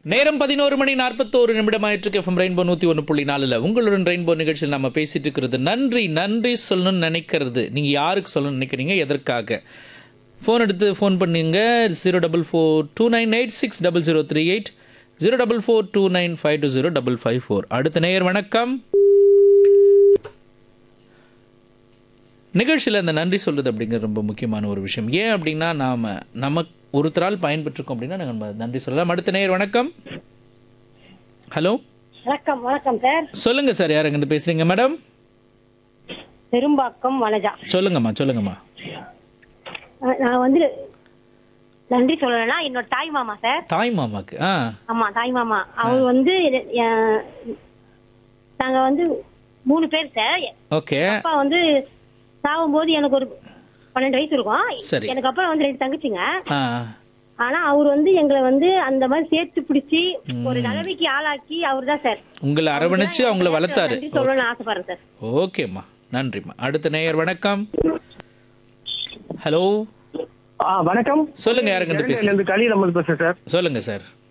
நேரம் பதினோரு மணி நாற்பத்தோரு நிமிடம் ஆயிட்டு எஃப்எம் ரெயின்போ நூற்றி ஒன்று புள்ளி நாலில் உங்களுடன் ரெயின்போ நிகழ்ச்சியில் நம்ம பேசிட்டு இருக்கிறது நன்றி நன்றி சொல்லணும்னு நினைக்கிறது நீங்கள் யாருக்கு சொல்லணும்னு நினைக்கிறீங்க எதற்காக ஃபோன் எடுத்து ஃபோன் பண்ணுங்க zero double four two nine eight six double zero three eight zero double four two nine five two zero double five four அடுத்த நேயர் வணக்கம் நிகழ்ச்சியில் இந்த நன்றி சொல்கிறது அப்படிங்கிறது ரொம்ப முக்கியமான ஒரு விஷயம் ஏன் அப்படின்னா நாம் நம்ம ஒருத்தரால் பயன்பெற்றிருக்கோம் அப்படின்னா நம்ம நன்றி சொல்லலாம் அடுத்த நேயர் வணக்கம் ஹலோ வணக்கம் வணக்கம் சார் சொல்லுங்க சார் யார் எங்கிட்ட பேசுறீங்க மேடம் பெரும்பாக்கம் வனஜா சொல்லுங்கம்மா சொல்லுங்கம்மா அஹ் நான் வந்து நன்றி சொல்லலைன்னா என்னோட தாய் மாமா சார் தாய் மாமாக்கு ஆ ஆமா தாய் மாமா அவர் வந்து அஹ், நாங்க வந்து மூணு பேர் சார் ஓகே அப்பா வந்து சாகும்போது எனக்கு ஒரு பன்னெண்டு வயசு இருக்கும் சரி. எனக்கு அப்புறம் வந்து ரெண்டு தங்கச்சிங்க ஆ ஆனா அவர் வந்து எங்களை வந்து அந்த மாதிரி சேர்த்து பிடிச்சி ஒரு நிலைமைக்கு ஆளாக்கி அவர் தான் சார் உங்களை அரவணைச்சு அவங்கள வளர்த்தாரு நன்றி சொல்லணும்னு ஆசைப்படுறேன் சார் ஓகேம்மா நன்றிம்மா அடுத்த நேயர் வணக்கம் ஹலோ ஆ வணக்கம் சொல்லுங்க யாருங்கிட்ட பேசுறீங்க இருந்து கலி நம்ம பேசுறேன் சார் சொல்லுங்க சார்